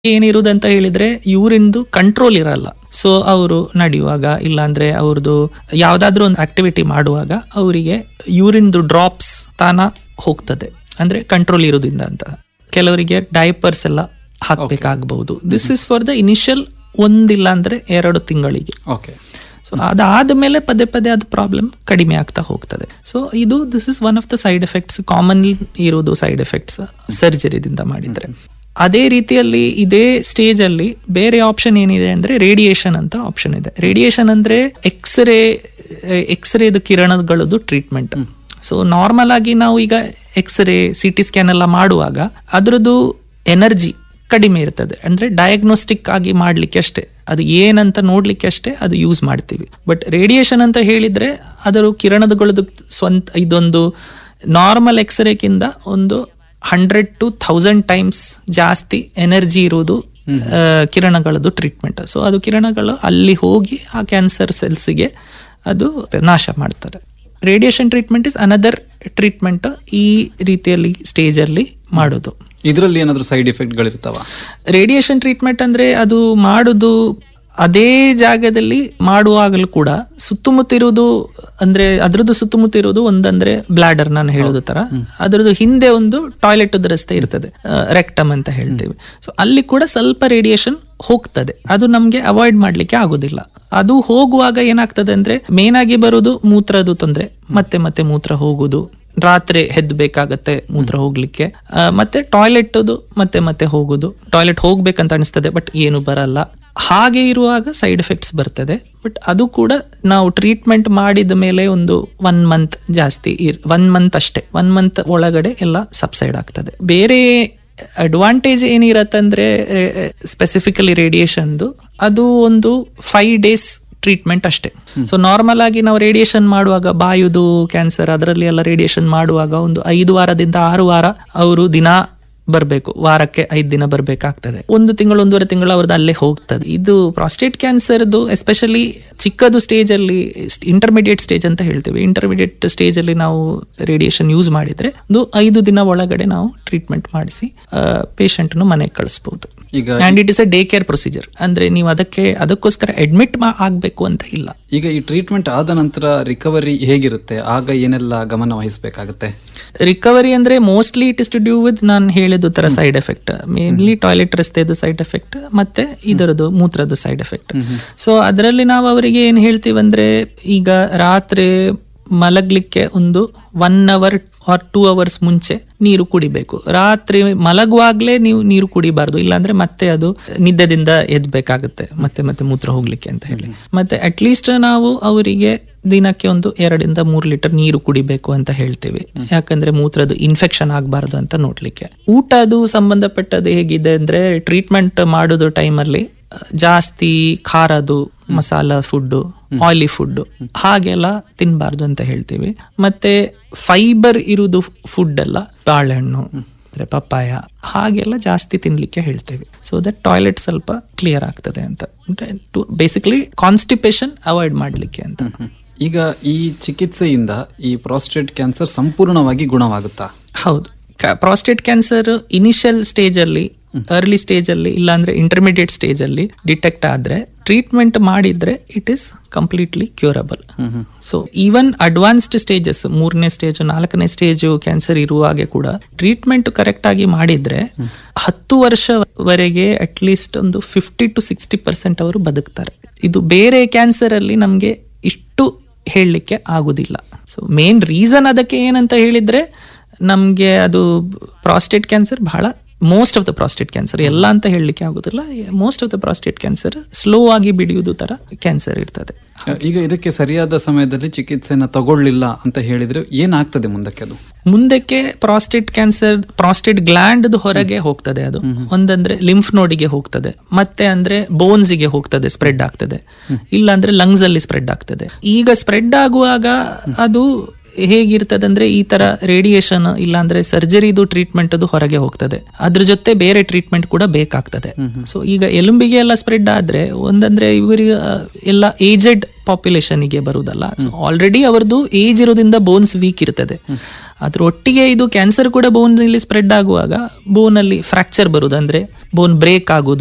ಏನಿರುದಂತ ಹೇಳಿದ್ರೆ ಯೂರಿನ್ದು ಕಂಟ್ರೋಲ್ ಇರಲ್ಲ ಸೊ ಅವರು ನಡೆಯುವಾಗ ಇಲ್ಲಾಂದ್ರೆ ಅವ್ರದ್ದು ಯಾವ್ದಾದ್ರು ಒಂದು ಆಕ್ಟಿವಿಟಿ ಮಾಡುವಾಗ ಅವರಿಗೆ ಯೂರಿನ್ದು ಡ್ರಾಪ್ಸ್ ತಾನ ಹೋಗ್ತದೆ ಅಂದ್ರೆ ಕಂಟ್ರೋಲ್ ಇರೋದ್ರಿಂದ ಅಂತ ಕೆಲವರಿಗೆ ಡೈಪರ್ಸ್ ಎಲ್ಲ ಹಾಕ್ಬೇಕಾಗಬಹುದು this is for the initial ಒಂದಿಲ್ಲ ಅಂದ್ರೆ ಎರಡು ತಿಂಗಳಿಗೆ ಓಕೆ ಸೊ ಅದಾದ್ಮೇಲೆ ಪದೇ ಪದೇ ಅದು ಪ್ರಾಬ್ಲಮ್ ಕಡಿಮೆ ಆಗ್ತಾ ಹೋಗ್ತದೆ ಸೊ ಇದು this is one of the side effects common ಇರೋದು ಸೈಡ್ ಎಫೆಕ್ಟ್ಸ್ ಸರ್ಜರಿದಿಂದ ಮಾಡಿದ್ರೆ ಅದೇ ರೀತಿಯಲ್ಲಿ ಇದೇ ಸ್ಟೇಜ್ ಅಲ್ಲಿ ಬೇರೆ ಆಪ್ಷನ್ ಏನಿದೆ ಅಂದ್ರೆ ರೇಡಿಯೇಷನ್ ಅಂತ ಆಪ್ಷನ್ ಇದೆ ರೇಡಿಯೇಷನ್ ಅಂದ್ರೆ ಎಕ್ಸ್ರೇ ಎಕ್ಸ್ರೇದು ಕಿರಣಗಳದ್ದು ಟ್ರೀಟ್ಮೆಂಟ್ ಸೊ ನಾರ್ಮಲ್ ಆಗಿ ನಾವು ಈಗ ಎಕ್ಸ್ರೇ ಸಿ ಟಿ ಸ್ಕ್ಯಾನ್ ಎಲ್ಲ ಮಾಡುವಾಗ ಅದ್ರದ್ದು ಎನರ್ಜಿ ಕಡಿಮೆ ಇರ್ತದೆ ಅಂದ್ರೆ ಡಯಾಗ್ನೋಸ್ಟಿಕ್ ಆಗಿ ಮಾಡ್ಲಿಕ್ಕೆ ಅಷ್ಟೇ ಅದು ಏನಂತ ನೋಡ್ಲಿಕ್ಕೆ ಅಷ್ಟೇ ಅದು ಯೂಸ್ ಮಾಡ್ತೀವಿ ಬಟ್ ರೇಡಿಯೇಷನ್ ಅಂತ ಹೇಳಿದ್ರೆ ಅದರ ಕಿರಣದಗಳದ್ದು ಸ್ವಂತ ಇದೊಂದು ನಾರ್ಮಲ್ ಎಕ್ಸ್ರೇಕ್ಕಿಂತ ಒಂದು ಹಂಡ್ರೆಡ್ ಟು ಥೌಸಂಡ್ ಟೈಮ್ಸ್ ಜಾಸ್ತಿ ಎನರ್ಜಿ ಇರುವುದು ಆ, ಕಿರಣಗಳದ್ದು ಟ್ರೀಟ್ಮೆಂಟ್ ಸೊ ಅದು ಕಿರಣಗಳು ಅಲ್ಲಿ ಹೋಗಿ ಆ ಕ್ಯಾನ್ಸರ್ ಸೆಲ್ಸ್ಗೆ ಅದು ನಾಶ ಮಾಡ್ತಾರೆ radiation treatment is another treatment ಈ ರೀತಿಯಲ್ಲಿ ಸ್ಟೇಜ್ ಅಲ್ಲಿ ಮಾಡೋದು ಇದರಲ್ಲಿ ಏನಾದರೂ ಸೈಡ್ ಎಫೆಕ್ಟ್ಗಳಿರ್ತಾವ ರೇಡಿಯೇಷನ್ ಟ್ರೀಟ್ಮೆಂಟ್ ಅಂದ್ರೆ ಅದು ಮಾಡುದು ಅದೇ ಜಾಗದಲ್ಲಿ ಮಾಡುವಾಗಲೂ ಕೂಡ ಸುತ್ತಮುತ್ತ ಇರುವುದು ಅಂದ್ರೆ ಅದ್ರದ್ದು ಸುತ್ತಮುತ್ತ ಇರುವುದು ಒಂದಂದ್ರೆ ಬ್ಲಾಡರ್ ನಾನು ಹೇಳೋದು ತರ ಅದ್ರದ್ದು ಹಿಂದೆ ಒಂದು ಟಾಯ್ಲೆಟ್ ರಸ್ತೆ ಇರ್ತದೆ ರೆಕ್ಟಮ್ ಅಂತ ಹೇಳ್ತೀವಿ ಸೊ ಅಲ್ಲಿ ಕೂಡ ಸ್ವಲ್ಪ ರೇಡಿಯೇಷನ್ ಹೋಗ್ತದೆ ಅದು ನಮ್ಗೆ ಅವಾಯ್ಡ್ ಮಾಡ್ಲಿಕ್ಕೆ ಆಗೋದಿಲ್ಲ ಅದು ಹೋಗುವಾಗ ಏನಾಗ್ತದೆ ಅಂದ್ರೆ ಮೇನ್ ಆಗಿ ಬರುದು ಮೂತ್ರದ ತೊಂದ್ರೆ ಮತ್ತೆ ಮತ್ತೆ ಮೂತ್ರ ಹೋಗುದು ರಾತ್ರಿ ಹೆದ್ಬೇಕಾಗತ್ತೆ ಮೂತ್ರ ಹೋಗ್ಲಿಕ್ಕೆ ಆ, ಮತ್ತೆ ಟಾಯ್ಲೆಟ್ ಮತ್ತೆ ಮತ್ತೆ ಹೋಗುದು ಟಾಯ್ಲೆಟ್ ಹೋಗ್ಬೇಕಂತ ಅನಿಸ್ತದೆ ಬಟ್ ಏನು ಬರಲ್ಲ ಹಾಗೆ ಇರುವಾಗ ಸೈಡ್ ಎಫೆಕ್ಟ್ಸ್ ಬರ್ತದೆ ಬಟ್ ಅದು ಕೂಡ ನಾವು ಟ್ರೀಟ್ಮೆಂಟ್ ಮಾಡಿದ ಮೇಲೆ ಒಂದು ಒನ್ ಮಂತ್ ಜಾಸ್ತಿ ಒನ್ ಮಂತ್ ಅಷ್ಟೇ ಒನ್ ಮಂತ್ ಒಳಗಡೆ ಎಲ್ಲ ಸಬ್ಸೈಡ್ ಆಗ್ತದೆ ಬೇರೆ ಅಡ್ವಾಂಟೇಜ್ ಏನಿರತ್ತಂದ್ರೆ ಸ್ಪೆಸಿಫಿಕಲಿ ರೇಡಿಯೇಷನ್ದು ಅದು ಒಂದು ಫೈವ್ ಡೇಸ್ ಟ್ರೀಟ್ಮೆಂಟ್ ಅಷ್ಟೇ ಸೊ ನಾರ್ಮಲ್ ಆಗಿ ನಾವು ರೇಡಿಯೇಷನ್ ಮಾಡುವಾಗ ಬಾಯುದು ಕ್ಯಾನ್ಸರ್ ಅದರಲ್ಲಿ ಎಲ್ಲ ರೇಡಿಯೇಷನ್ ಮಾಡುವಾಗ ಒಂದು ಐದು ವಾರದಿಂದ ಆರು ವಾರ ಅವರು ದಿನ ಬರಬೇಕು ವಾರಕ್ಕೆ ಐದು ದಿನ ಬರಬೇಕಾಗ್ತದೆ ಒಂದು ತಿಂಗಳು ಒಂದೂವರೆ ತಿಂಗಳು ಅವ್ರದ್ದು ಅಲ್ಲೇ ಹೋಗ್ತದೆ ಇದು ಪ್ರಾಸ್ಟೇಟ್ ಕ್ಯಾನ್ಸರ್ದು ಎಸ್ಪೆಷಲಿ ಚಿಕ್ಕದು ಸ್ಟೇಜ್ ಅಲ್ಲಿ ಇಂಟರ್ಮೀಡಿಯೇಟ್ ಸ್ಟೇಜ್ ಅಂತ ಹೇಳ್ತೀವಿ ಇಂಟರ್ಮೀಡಿಯೇಟ್ ಸ್ಟೇಜ್ ಅಲ್ಲಿ ನಾವು ರೇಡಿಯೇಷನ್ ಯೂಸ್ ಮಾಡಿದ್ರೆ ಒಂದು ಐದು ದಿನ ಒಳಗಡೆ ನಾವು ಟ್ರೀಟ್ಮೆಂಟ್ ಮಾಡಿಸಿ ಪೇಷಂಟ್ ಮನೆಗೆ ಕಳಿಸ್ಬೋದು ಈಗ and it is a day care procedure ಅಂದ್ರೆ ನೀವು ಅದಕ್ಕೆ ಅದಕ್ಕೋಸ್ಕರ ಅಡ್ಮಿಟ್ ಆಗ್ಬೇಕು ಅಂತ ಇಲ್ಲ ಈಗ ಈ ಟ್ರೀಟ್ಮೆಂಟ್ ಆದ ನಂತರ ರಿಕವರಿ ಹೇಗಿರುತ್ತೆ ಆಗ ಏನೆಲ್ಲ ಗಮನ ವಹಿಸಬೇಕಾಗುತ್ತೆ ರಿಕವರಿ ಅಂದ್ರೆ mostly it is to do with ನಾನು ಹೇಳಿದ ತರ ಸೈಡ್ ಎಫೆಕ್ಟ್ ಮೇನ್ಲಿ ಟಾಯ್ಲೆಟ್ ರಸ್ತೆದು ಸೈಡ್ ಎಫೆಕ್ಟ್ ಮತ್ತೆ ಇದರದ್ದು ಮೂತ್ರದ ಸೈಡ್ ಎಫೆಕ್ಟ್ ಸೊ ಅದರಲ್ಲಿ ನಾವು ಅವರಿಗೆ ಏನ್ ಹೇಳ್ತೀವಿ ಅಂದ್ರೆ ಈಗ ರಾತ್ರಿ ಮಲಗ್ಲಿಕ್ಕೆ ಒಂದು one hour or two hours ಮುಂಚೆ ನೀರು ಕುಡಿಬೇಕು ರಾತ್ರಿ ಮಲಗುವಾಗ್ಲೇ ನೀವು ನೀರು ಕುಡಿಬಾರ್ದು ಇಲ್ಲಾಂದ್ರೆ ಮತ್ತೆ ಅದು ನಿದ್ದೆದಿಂದ ಎದ್ಬೇಕಾಗುತ್ತೆ ಮತ್ತೆ ಮತ್ತೆ ಮೂತ್ರ ಹೋಗ್ಲಿಕ್ಕೆ ಅಂತ ಹೇಳಿ ಮತ್ತೆ ಅಟ್ಲೀಸ್ಟ್ ನಾವು ಅವರಿಗೆ ದಿನಕ್ಕೆ ಒಂದು ಎರಡರಿಂದ ಮೂರು ಲೀಟರ್ ನೀರು ಕುಡಿಬೇಕು ಅಂತ ಹೇಳ್ತೀವಿ ಯಾಕಂದ್ರೆ ಮೂತ್ರದ ಇನ್ಫೆಕ್ಷನ್ ಆಗಬಾರ್ದು ಅಂತ ನೋಡ್ಲಿಕ್ಕೆ ಊಟ ಅದು ಸಂಬಂಧಪಟ್ಟದ್ದು ಹೇಗಿದೆ ಅಂದ್ರೆ ಟ್ರೀಟ್ಮೆಂಟ್ ಮಾಡೋದು ಟೈಮಲ್ಲಿ ಜಾಸ್ತಿ ಖಾರದು ಮಸಾಲ ಫುಡ್ ಆಯಿಲಿ ಫುಡ್ ಹಾಗೆಲ್ಲ ತಿನ್ಬಾರ್ದು ಅಂತ ಹೇಳ್ತೀವಿ ಮತ್ತೆ ಫೈಬರ್ ಇರುವುದು ಫುಡ್ ಎಲ್ಲ ಬಾಳೆಹಣ್ಣು ಅಂದ್ರೆ ಪಪ್ಪಾಯ ಹಾಗೆಲ್ಲ ಜಾಸ್ತಿ ತಿನ್ಲಿಕ್ಕೆ ಹೇಳ್ತೇವೆ ಸೊ ದಟ್ ಟಾಯ್ಲೆಟ್ ಸ್ವಲ್ಪ ಕ್ಲಿಯರ್ ಆಗ್ತದೆ ಅಂತ ಬೇಸಿಕಲಿ ಕಾನ್ಸ್ಟಿಪೇಷನ್ ಅವಾಯ್ಡ್ ಮಾಡ್ಲಿಕ್ಕೆ ಅಂತ ಈಗ ಈ ಚಿಕಿತ್ಸೆಯಿಂದ ಈ ಪ್ರಾಸ್ಟೇಟ್ ಕ್ಯಾನ್ಸರ್ ಸಂಪೂರ್ಣವಾಗಿ ಗುಣವಾಗುತ್ತಾ ಹೌದು ಪ್ರಾಸ್ಟೇಟ್ ಕ್ಯಾನ್ಸರ್ ಇನಿಷಿಯಲ್ ಸ್ಟೇಜ್ ಅಲ್ಲಿ ಅರ್ಲಿ ಸ್ಟೇಜ್ ಅಲ್ಲಿ ಇಲ್ಲಾಂದ್ರೆ ಇಂಟರ್ಮೀಡಿಯೇಟ್ ಸ್ಟೇಜ್ ಅಲ್ಲಿ ಡಿಟೆಕ್ಟ್ ಆದ್ರೆ ಟ್ರೀಟ್ಮೆಂಟ್ ಮಾಡಿದ್ರೆ it is completely curable so even advanced stages ಮೂರನೇ ಸ್ಟೇಜ್ ನಾಲ್ಕನೇ ಸ್ಟೇಜ್ ಕ್ಯಾನ್ಸರ್ ಇರುವಾಗೆ ಕೂಡ ಟ್ರೀಟ್ಮೆಂಟ್ ಕರೆಕ್ಟ್ ಆಗಿ ಮಾಡಿದ್ರೆ ಹತ್ತು ವರ್ಷವರೆಗೆ ಅಟ್ ಲೀಸ್ಟ್ ಒಂದು ಫಿಫ್ಟಿ ಟು ಸಿಕ್ಸ್ಟಿ ಪರ್ಸೆಂಟ್ ಅವರು ಬದುಕ್ತಾರೆ ಇದು ಬೇರೆ ಕ್ಯಾನ್ಸರ್ ಅಲ್ಲಿ ನಮ್ಗೆ ಇಷ್ಟು ಹೇಳಲಿಕ್ಕೆ ಆಗುದಿಲ್ಲ ಸೊ ಮೇನ್ ರೀಸನ್ ಅದಕ್ಕೆ ಏನಂತ ಹೇಳಿದ್ರೆ ನಮ್ಗೆ ಅದು ಪ್ರಾಸ್ಟೇಟ್ ಕ್ಯಾನ್ಸರ್ ಬಹಳ most of the prostate cancer ಎಲ್ಲ ಅಂತ ಹೇಳಲಿಕ್ಕೆ ಆಗುದಿಲ್ಲ most of the prostate cancer slow ಆಗಿ ಬಿಡಿಯುವುದು ತರ ಕ್ಯಾನ್ಸರ್ ಇರ್ತದೆ ಈಗ ಇದಕ್ಕೆ ಸರಿಯಾದ ಸಮಯದಲ್ಲಿ ಚಿಕಿತ್ಸೆನ ತಗೊಳ್ಳಿಲ್ಲ ಅಂತ ಹೇಳಿದ್ರೆ ಏನಾಗ್ತದೆ ಮುಂದಕ್ಕೆ ಅದು ಮುಂದಕ್ಕೆ ಪ್ರಾಸ್ಟೇಟ್ ಕ್ಯಾನ್ಸರ್ ಪ್ರಾಸ್ಟೇಟ್ ಗ್ಲ್ಯಾಂಡ್ ಹೊರಗೆ ಹೋಗ್ತದೆ ಅದು ಒಂದಂದ್ರೆ ಲಿಂಫ್ ನೋಡಿಗೆ ಹೋಗ್ತದೆ ಮತ್ತೆ ಅಂದ್ರೆ ಬೋನ್ಸ್ ಗೆ ಹೋಗ್ತದೆ ಸ್ಪ್ರೆಡ್ ಆಗ್ತದೆ ಇಲ್ಲ ಅಂದ್ರೆ ಲಂಗ್ಸ್ ಅಲ್ಲಿ ಸ್ಪ್ರೆಡ್ ಆಗ್ತದೆ ಈಗ ಸ್ಪ್ರೆಡ್ ಆಗುವಾಗ ಅದು ಹೇಗಿರ್ತದೆ ಅಂದ್ರೆ ಈ ತರ ರೇಡಿಯೇಷನ್ ಇಲ್ಲಾಂದ್ರೆ ಸರ್ಜರಿದು ಟ್ರೀಟ್ಮೆಂಟ್ ಅದು ಹೊರಗೆ ಹೋಗ್ತದೆ ಅದ್ರ ಜೊತೆ ಬೇರೆ ಟ್ರೀಟ್ಮೆಂಟ್ ಕೂಡ ಬೇಕಾಗ್ತದೆ ಸೊ ಈಗ ಎಲುಂಬಿಗೆ ಎಲ್ಲ ಸ್ಪ್ರೆಡ್ ಆದ್ರೆ ಒಂದಂದ್ರೆ ಇವರಿಗೆ ಎಲ್ಲ ಏಜೆಡ್ ಪಾಪ್ಯುಲೇಷನ್ ಗೆ ಬರುದಲ್ಲ ಸೊ ಆಲ್ರೆಡಿ ಅವರದು ಏಜ್ ಇರೋದ್ರಿಂದ ಬೋನ್ಸ್ ವೀಕ್ ಇರ್ತದೆ ಅದ್ರ ಒಟ್ಟಿಗೆ ಇದು ಕ್ಯಾನ್ಸರ್ ಕೂಡ ಬೋನ್ ನಲ್ಲಿ ಸ್ಪ್ರೆಡ್ ಆಗುವಾಗ ಬೋನ್ ಅಲ್ಲಿ ಫ್ರಾಕ್ಚರ್ ಬರುದು ಅಂದ್ರೆ ಬೋನ್ ಬ್ರೇಕ್ ಆಗುದು